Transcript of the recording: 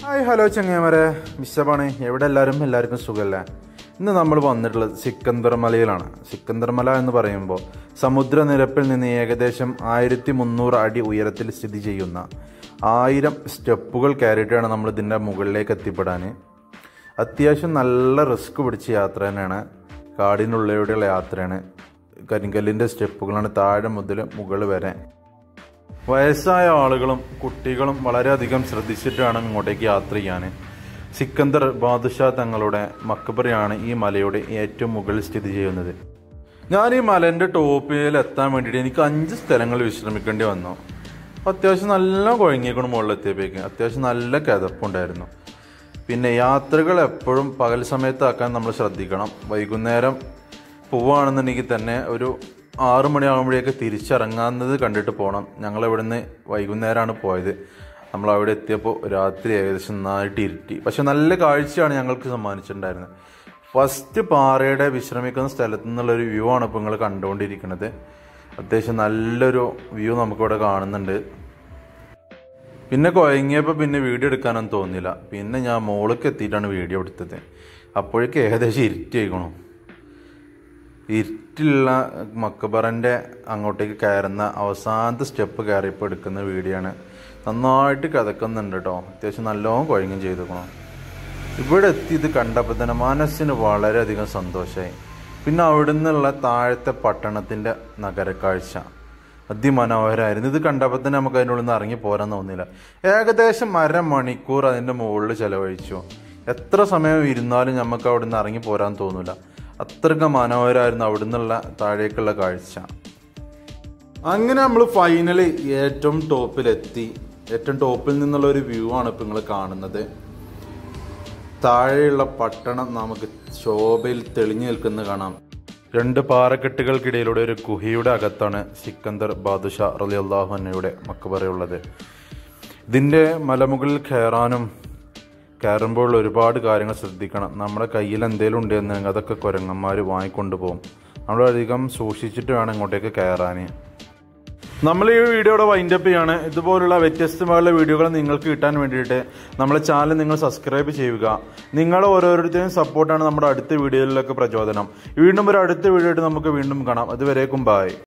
hi hello ചങ്ങാമരെ മിസ്റ്റബാണ് എവിടെ എല്ലാവരും എല്ലാവർക്കും സുഖമല്ലേ ഇന്ന് നമ്മൾ വന്നിട്ടുള്ളത് സിക്കന്ദർ മലയിലാണ് സിക്കന്ദർ മല എന്ന് പറയുമ്പോൾ സമുദ്രനിരപ്പിൽ നിന്ന് ഏകദേശം ആയിരത്തി മുന്നൂറ് അടി ഉയരത്തിൽ സ്ഥിതി ചെയ്യുന്ന ആയിരം സ്റ്റെപ്പുകൾ കയറിയിട്ടാണ് നമ്മൾ ഇതിൻ്റെ മുകളിലേക്ക് എത്തിപ്പെടാൻ അത്യാവശ്യം നല്ല റിസ്ക് പിടിച്ച യാത്ര തന്നെയാണ് കാടിനുള്ളിലൂടെയുള്ള യാത്രയാണ് കരിങ്കല്ലിൻ്റെ സ്റ്റെപ്പുകളാണ് താഴെ മുതൽ മുകൾ വരെ വയസ്സായ ആളുകളും കുട്ടികളും വളരെയധികം ശ്രദ്ധിച്ചിട്ട് വേണം ഇങ്ങോട്ടേക്ക് യാത്ര ചെയ്യാൻ സിക്കന്ദർ ബാദുഷാ തങ്ങളുടെ മക്കബറയാണ് ഈ മലയുടെ ഏറ്റവും മുകളിൽ സ്ഥിതി ചെയ്യുന്നത് ഞാൻ ഈ മലേൻ്റെ ടോപ്പിൽ എത്താൻ വേണ്ടിയിട്ട് എനിക്ക് അഞ്ച് സ്ഥലങ്ങളിൽ വിശ്രമിക്കേണ്ടി വന്നു അത്യാവശ്യം നല്ല കുഴങ്ങിയേക്കണം മുകളിലെത്തിയപ്പോഴേക്ക് അത്യാവശ്യം നല്ല കിതപ്പുണ്ടായിരുന്നു പിന്നെ യാത്രകൾ എപ്പോഴും പകൽ സമയത്താക്കാൻ നമ്മൾ ശ്രദ്ധിക്കണം വൈകുന്നേരം പോവുകയാണെന്നുണ്ടെങ്കിൽ തന്നെ ഒരു ആറു മണിയാകുമ്പോഴേക്ക് തിരിച്ചിറങ്ങാവുന്നത് കണ്ടിട്ട് പോകണം ഞങ്ങൾ ഇവിടുന്ന് വൈകുന്നേരമാണ് പോയത് നമ്മൾ അവിടെ എത്തിയപ്പോൾ രാത്രി ഏകദേശം നന്നായിട്ട് ഇരുട്ടി പക്ഷെ നല്ല കാഴ്ചയാണ് ഞങ്ങൾക്ക് സമ്മാനിച്ചിട്ടുണ്ടായിരുന്നത് ഫസ്റ്റ് പാറയുടെ വിശ്രമിക്കുന്ന സ്ഥലത്തു നിന്നുള്ളൊരു വ്യൂ ആണ് ഇപ്പോൾ നിങ്ങൾ കണ്ടുകൊണ്ടിരിക്കുന്നത് അത്യാവശ്യം നല്ലൊരു വ്യൂ നമുക്കിവിടെ കാണുന്നുണ്ട് പിന്നെ കുഴങ്ങിയപ്പോൾ പിന്നെ വീഡിയോ എടുക്കാനൊന്നും തോന്നില്ല പിന്നെ ഞാൻ മോൾക്ക് എത്തിയിട്ടാണ് വീഡിയോ എടുത്തത് അപ്പോഴേക്ക് ഏകദേശം ഇരുട്ടിയായിക്കണു ഇരുട്ടിലുള്ള മക്കബറൻ്റെ അങ്ങോട്ടേക്ക് കയറുന്ന അവസാനത്തെ സ്റ്റെപ്പ് കയറിയപ്പോൾ എടുക്കുന്ന വീഡിയോ ആണ് നന്നായിട്ട് കിതക്കുന്നുണ്ട് കേട്ടോ അത്യാവശ്യം നല്ലോണം കുഴങ്ങും ചെയ്തേക്കണം ഇവിടെ എത്തി ഇത് കണ്ടപ്പോൾ തന്നെ മനസ്സിന് വളരെയധികം സന്തോഷമായി പിന്നെ അവിടെ നിന്നുള്ള താഴത്തെ പട്ടണത്തിൻ്റെ നഗരക്കാഴ്ച അതിമനോഹരമായിരുന്നു ഇത് കണ്ടപ്പോൾ തന്നെ നമുക്ക് അതിൻ്റെ ഉള്ളിൽ നിന്ന് ഇറങ്ങി പോരാൻ തോന്നില്ല ഏകദേശം അരമണിക്കൂർ അതിൻ്റെ മുകളിൽ ചിലവഴിച്ചു എത്ര സമയം ഇരുന്നാലും നമുക്ക് അവിടെ നിന്ന് ഇറങ്ങി പോരാൻ തോന്നില്ല അത്രയ്ക്ക് മനോഹരമായിരുന്നു അവിടെ നിന്നുള്ള താഴേക്കുള്ള കാഴ്ച അങ്ങനെ നമ്മൾ ഫൈനലി ഏറ്റവും ടോപ്പിലെത്തി ഏറ്റവും ടോപ്പിൽ നിന്നുള്ള ഒരു വ്യൂ ആണ് ഇപ്പം നിങ്ങൾ കാണുന്നത് താഴെയുള്ള പട്ടണം നമുക്ക് ശോഭയിൽ തെളിഞ്ഞു നിൽക്കുന്നത് കാണാം രണ്ട് പാറക്കെട്ടുകൾക്കിടയിലൂടെ ഒരു ഗുഹയുടെ അകത്താണ് സിക്കന്ദർ ബാദുഷാ റലിയല്ലാഹുനയുടെ മക്കബറയുള്ളത് ഇതിൻ്റെ മലമുകളിൽ കയറാനും കയറുമ്പോൾ ഒരുപാട് കാര്യങ്ങൾ ശ്രദ്ധിക്കണം നമ്മുടെ കയ്യിൽ എന്തെങ്കിലും ഉണ്ടെന്നുണ്ടെങ്കിൽ അതൊക്കെ കുരങ്ങന്മാർ വാങ്ങിക്കൊണ്ട് പോകും നമ്മൾ അധികം സൂക്ഷിച്ചിട്ട് വേണം ഇങ്ങോട്ടേക്ക് കയറാൻ നമ്മൾ ഈ വീഡിയോയുടെ വൈൻഡപ്പ് ചെയ്യാണ് ഇതുപോലുള്ള വ്യത്യസ്തമായുള്ള വീഡിയോകൾ നിങ്ങൾക്ക് കിട്ടാൻ വേണ്ടിയിട്ട് നമ്മളെ ചാനൽ നിങ്ങൾ സബ്സ്ക്രൈബ് ചെയ്യുക നിങ്ങളുടെ ഓരോരുത്തരും സപ്പോർട്ടാണ് നമ്മുടെ അടുത്ത വീഡിയോയിലൊക്കെ പ്രചോദനം വീണ്ടും ഒരു അടുത്ത വീഡിയോ ആയിട്ട് നമുക്ക് വീണ്ടും കാണാം അതുവരേക്കും ബായ്